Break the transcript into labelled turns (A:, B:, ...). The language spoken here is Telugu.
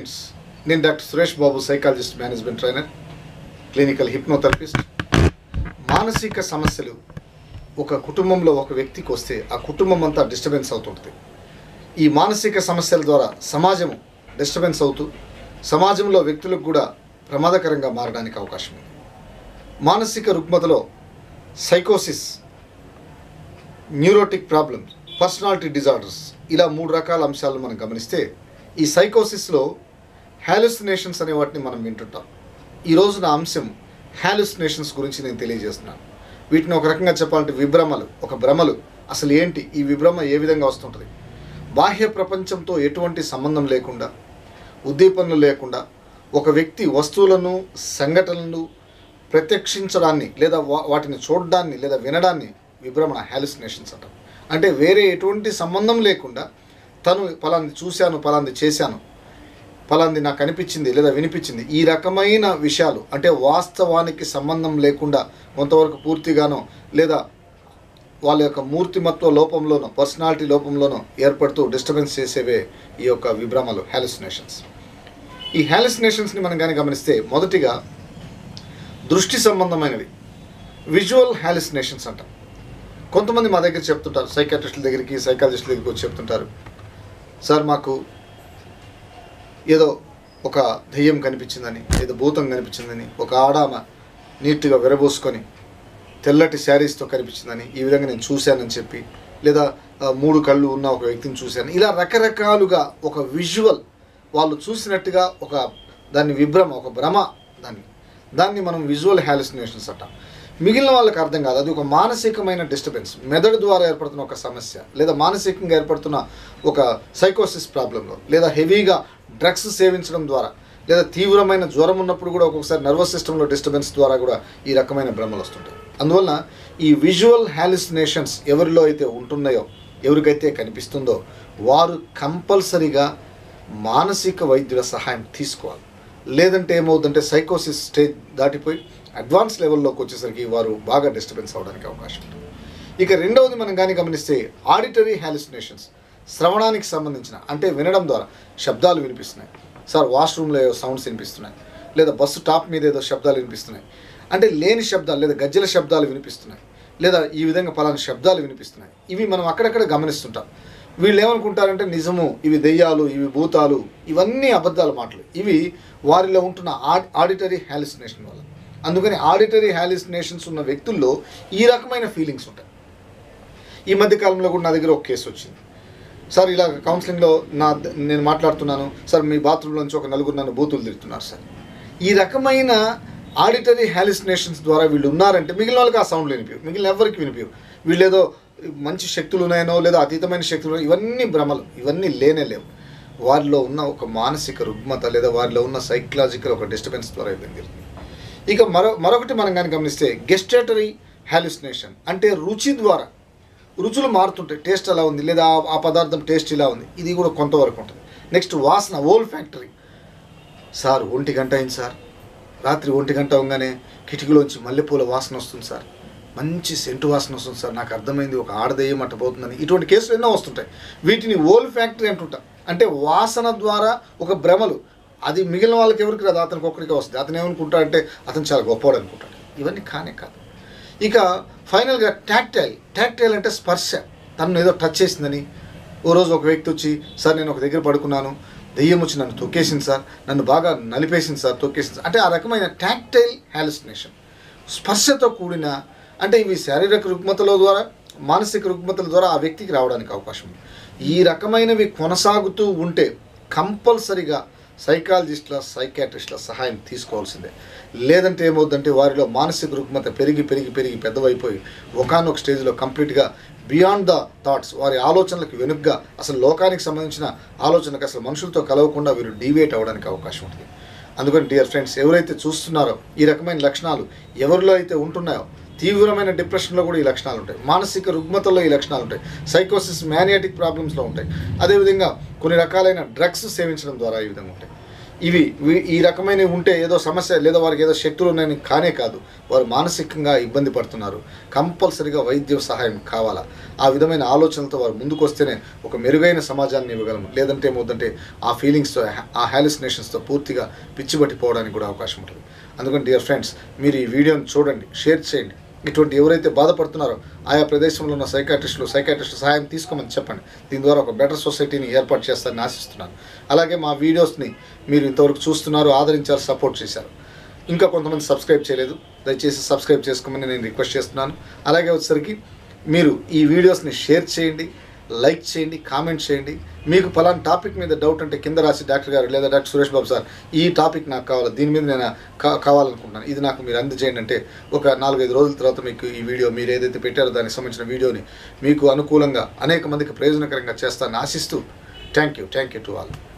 A: ఫ్రెండ్స్ నేను doctor Suresh Babu psychologist management trainer clinical hypnotherapist మానసిక సమస్యలు ఒక కుటుంబంలో ఒక వ్యక్తికి వస్తే ఆ కుటుంబం అంతా డిస్టర్బెన్స్ అవుతుంటుంది ఈ మానసిక సమస్యల ద్వారా సమాజం డిస్టర్బెన్స్ అవుతూ సమాజంలో వ్యక్తులకు కూడా ప్రమాదకరంగా మారడానికి అవకాశం ఉంది మానసిక రుగ్మతలో సైకోసిస్ న్యూరోటిక్ ప్రాబ్లమ్స్ పర్సనాలిటీ డిజార్డర్స్ ఇలా మూడు రకాల అంశాలను మనం గమనిస్తే ఈ సైకోసిస్లో హాలుసినేషన్స్ అనే వాటిని మనం వింటుంటాం ఈ రోజు నా అంశం హాలుసినేషన్స్ గురించి నేను తెలియజేస్తున్నాను వీటిని ఒక రకంగా చెప్పాలంటే విభ్రమలు ఒక భ్రమలు అసలు ఏంటి ఈ విభ్రమ ఏ విధంగా వస్తుంటుంది బాహ్య ప్రపంచంతో ఎటువంటి సంబంధం లేకుండా ఉద్దీపనలు లేకుండా ఒక వ్యక్తి వస్తువులను సంఘటనలను ప్రత్యక్షించడాన్ని లేదా వా- వాటిని చూడడాన్ని లేదా వినడాన్ని విభ్రమణ హాలుసినేషన్స్ అంటాం అంటే వేరే ఎటువంటి సంబంధం లేకుండా తను పలాంది చూశాను పలాంది చేశాను పలాంది నాకు అనిపించింది లేదా వినిపించింది ఈ రకమైన విషయాలు అంటే వాస్తవానికి సంబంధం లేకుండా కొంతవరకు పూర్తిగానో లేదా వాళ్ళ యొక్క మూర్తిమత్వ లోపంలోనో పర్సనాలిటీ లోపంలోనో ఏర్పడుతూ డిస్టర్బెన్స్ చేసేవే ఈ యొక్క విభ్రమలు హాలుసినేషన్స్ ఈ హాలుసినేషన్స్ని మనం కానీ గమనిస్తే మొదటిగా దృష్టి సంబంధమైనవి విజువల్ హాలుసినేషన్స్ అంటాం కొంతమంది మా దగ్గర చెప్తుంటారు సైకాట్రిస్టుల దగ్గరికి సైకాలజిస్టుల దగ్గరికి వచ్చి చెప్తుంటారు సార్ మాకు ఏదో ఒక దెయ్యం కనిపించిందని ఏదో భూతం కనిపించిందని ఒక ఆడామ నీట్గా విరబోసుకొని తెల్లటి శారీస్తో కనిపించిందని ఈ విధంగా నేను చూశానని చెప్పి లేదా ఆ, మూడు కళ్ళు ఉన్న ఒక వ్యక్తిని చూశాను ఇలా రకరకాలుగా ఒక విజువల్ వాళ్ళు చూసినట్టుగా ఒక దాన్ని విభ్రమ ఒక భ్రమ దాన్ని దాన్ని మనం విజువల్ హాలుసినేషన్స్ అంటాం మిగిలిన వాళ్ళకి అర్థం కాదు అది ఒక మానసికమైన డిస్టర్బెన్స్ మెదడు ద్వారా ఏర్పడుతున్న ఒక సమస్య లేదా మానసికంగా ఏర్పడుతున్న ఒక సైకోసిస్ ప్రాబ్లంలో లేదా హెవీగా డ్రగ్స్ సేవించడం ద్వారా లేదా తీవ్రమైన జ్వరం ఉన్నప్పుడు కూడా ఒక్కొక్కసారి నర్వస్ సిస్టంలో డిస్టర్బెన్స్ ద్వారా కూడా ఈ రకమైన భ్రమలు వస్తుంటాయి అందువల్ల ఈ విజువల్ హాలుసినేషన్స్ ఎవరిలో అయితే ఉంటున్నాయో ఎవరికైతే కనిపిస్తుందో వారు కంపల్సరీగా మానసిక వైద్యుల సహాయం తీసుకోవాలి లేదంటే ఏమవుతుందంటే సైకోసిస్ స్టేజ్ దాటిపోయి అడ్వాన్స్ లెవెల్లోకి వచ్చేసరికి వారు బాగా డిస్టర్బెన్స్ అవడానికి అవకాశం ఉంటుంది ఇక రెండవది మనం కానీ గమనిస్తే ఆడిటరీ హాలుసినేషన్స్ శ్రవణానికి సంబంధించిన అంటే వినడం ద్వారా శబ్దాలు వినిపిస్తున్నాయి సార్ వాష్రూమ్లో ఏదో సౌండ్స్ వినిపిస్తున్నాయి లేదా బస్సు టాప్ మీద ఏదో శబ్దాలు వినిపిస్తున్నాయి అంటే లేని శబ్దాలు లేదా గజ్జల శబ్దాలు వినిపిస్తున్నాయి లేదా ఈ విధంగా పలానా శబ్దాలు వినిపిస్తున్నాయి ఇవి మనం అక్కడక్కడ గమనిస్తుంటాం వీళ్ళు ఏమనుకుంటారంటే నిజము ఇవి దెయ్యాలు ఇవి భూతాలు ఇవన్నీ అబద్ధాల మాటలు ఇవి వారిలో ఉంటున్న ఆడ్ ఆడిటరీ హాలిసినేషన్ వల్ల అందుకని ఆడిటరీ హాలిసినేషన్స్ ఉన్న వ్యక్తుల్లో ఈ రకమైన ఫీలింగ్స్ ఉంటాయి ఈ మధ్య కాలంలో కూడా నా దగ్గర ఒక కేసు వచ్చింది సార్ ఇలా కౌన్సిలింగ్లో నా నేను మాట్లాడుతున్నాను సార్ మీ బాత్రూంలోంచి ఒక నలుగురు నన్ను బూతులు తిరుగుతున్నారు సార్ ఈ రకమైన ఆడిటరీ హాలిసినేషన్స్ ద్వారా వీళ్ళు ఉన్నారంటే మిగిలిన వాళ్ళకి ఆ సౌండ్లు వినిపించవు మిగిలిన ఎవరికి వినిపించవు వీళ్ళు ఏదో మంచి శక్తులు ఉన్నాయనో లేదా అతీతమైన శక్తులు ఉన్నాయో, ఇవన్నీ భ్రమలు ఇవన్నీ లేనే లేవు వారిలో ఉన్న ఒక మానసిక రుగ్మత లేదా వారిలో ఉన్న సైకలాజికల్ ఒక డిస్టర్బెన్స్ ద్వారా ఇవ్వడం జరుగుతుంది ఇక మరో మరొకటి మనం కానీ గమనిస్తే గెస్టేటరీ హాలుసినేషన్ అంటే రుచి ద్వారా రుచులు మారుతుంటాయి టేస్ట్ ఎలా ఉంది లేదా ఆ- ఆ పదార్థం టేస్ట్ ఇలా ఉంది ఇది కూడా కొంతవరకు ఉంటుంది నెక్స్ట్ వాసన ఓల్ ఫ్యాక్టరీ సార్ ఒంటి గంట అయింది సార్ రాత్రి ఒంటి గంట అవగానే కిటికీలోంచి మల్లెపూల వాసన వస్తుంది సార్ మంచి సెంటు వాసన వస్తుంది సార్ నాకు అర్థమైంది ఒక ఆడదయ్యం అట్టపోతుందని ఇటువంటి కేసులు ఎన్నో వస్తుంటాయి వీటిని ఓల్ ఫ్యాక్టరీ అంటుంటాం అంటే వాసన ద్వారా ఒక భ్రమలు అది మిగిలిన వాళ్ళకి ఎవరికి రాదు అతనికి ఒక్కడికే వస్తుంది అతను ఏమనుకుంటాడంటే అతను చాలా గొప్పవాడు అనుకుంటాడు ఇవన్నీ కానే కాదు ఇక ఫైనల్గా టాక్టైల్ టాక్టైల్ అంటే స్పర్శ తను ఏదో టచ్ చేసిందని ఓ రోజు ఒక వ్యక్తి వచ్చి సార్ నేను ఒక దగ్గర పడుకున్నాను దెయ్యం వచ్చి నన్ను తొక్కేసింది సార్ నన్ను బాగా నలిపేసింది సార్ తొక్కేసింది సార్ అంటే ఆ రకమైన టాక్టైల్ హాలుసినేషన్ స్పర్శతో కూడిన అంటే ఇవి శారీరక రుగ్మతల ద్వారా మానసిక రుగ్మతల ద్వారా ఆ వ్యక్తికి రావడానికి అవకాశం ఉంది ఈ రకమైనవి కొనసాగుతూ ఉంటే కంపల్సరిగా సైకాలజిస్టుల సైకాట్రిస్టుల సహాయం తీసుకోవాల్సిందే లేదంటే ఏమవుద్దంటే వారిలో మానసిక రుగ్మత పెరిగి పెరిగి పెరిగి పెద్దవైపోయి ఒకనొక స్టేజ్లో కంప్లీట్గా బియాండ్ ద థాట్స్ వారి ఆలోచనలకు వెనుగ్గా అసలు లోకానికి సంబంధించిన ఆలోచనకు అసలు మనుషులతో కలవకుండా వీరు డీవియేట్ అవ్వడానికి అవకాశం ఉంటుంది అందుకని డియర్ ఫ్రెండ్స్ ఎవరైతే చూస్తున్నారో ఈ రకమైన లక్షణాలు ఎవరిలో అయితే ఉంటున్నాయో తీవ్రమైన డిప్రెషన్లో కూడా ఈ లక్షణాలు ఉంటాయి మానసిక రుగ్మతల్లో ఈ లక్షణాలు ఉంటాయి సైకోసిస్ మ్యానియాటిక్ ప్రాబ్లమ్స్లో ఉంటాయి అదేవిధంగా కొన్ని రకాలైన డ్రగ్స్ సేవించడం ద్వారా ఈ విధంగా ఉంటాయి ఇవి వీ- ఈ రకమైనవి ఉంటే ఏదో సమస్య లేదా వారికి ఏదో శక్తులు ఉన్నాయని కానే కాదు వారు మానసికంగా ఇబ్బంది పడుతున్నారు కంపల్సరిగా వైద్య సహాయం కావాలా ఆ విధమైన ఆలోచనలతో వారు ముందుకు వస్తేనే ఒక మెరుగైన సమాజాన్ని ఇవ్వగలము లేదంటే ఏమవుతుందంటే ఆ ఫీలింగ్స్తో ఆ హాలిసినేషన్స్తో పూర్తిగా పిచ్చిబట్టిపోవడానికి కూడా అవకాశం ఉంటుంది అందుకని డియర్ ఫ్రెండ్స్ మీరు ఈ వీడియోని చూడండి షేర్ చేయండి ఇటువంటి ఎవరైతే బాధపడుతున్నారో ఆయా ప్రదేశంలో ఉన్న సైకాట్రిస్టులు సైకాట్రిస్టు సహాయం తీసుకోమని చెప్పండి దీని ద్వారా ఒక బెటర్ సొసైటీని ఏర్పాటు చేస్తారని ఆశిస్తున్నాను అలాగే మా వీడియోస్ని మీరు ఇంతవరకు చూస్తున్నారు ఆదరించారు సపోర్ట్ చేశారు ఇంకా కొంతమంది సబ్స్క్రైబ్ చేయలేదు దయచేసి సబ్స్క్రైబ్ చేసుకోమని నేను రిక్వెస్ట్ చేస్తున్నాను అలాగే వచ్చేసరికి మీరు ఈ వీడియోస్ని షేర్ చేయండి లైక్ చేయండి కామెంట్ చేయండి మీకు ఫలానా టాపిక్ మీద డౌట్ అంటే కింద రాసి డాక్టర్ గారు లేదా డాక్టర్ సురేష్ బాబు సార్ ఈ టాపిక్ నాకు కావాలి దీని మీద నేను కా- కావాలనుకుంటున్నాను ఇది నాకు మీరు అందజేయండి అంటే ఒక నాలుగైదు రోజుల తర్వాత మీకు ఈ వీడియో మీరు ఏదైతే పెట్టారో దానికి సంబంధించిన వీడియోని మీకు అనుకూలంగా అనేక మందికి ప్రయోజనకరంగా చేస్తానని ఆశిస్తూ thank you thank you to all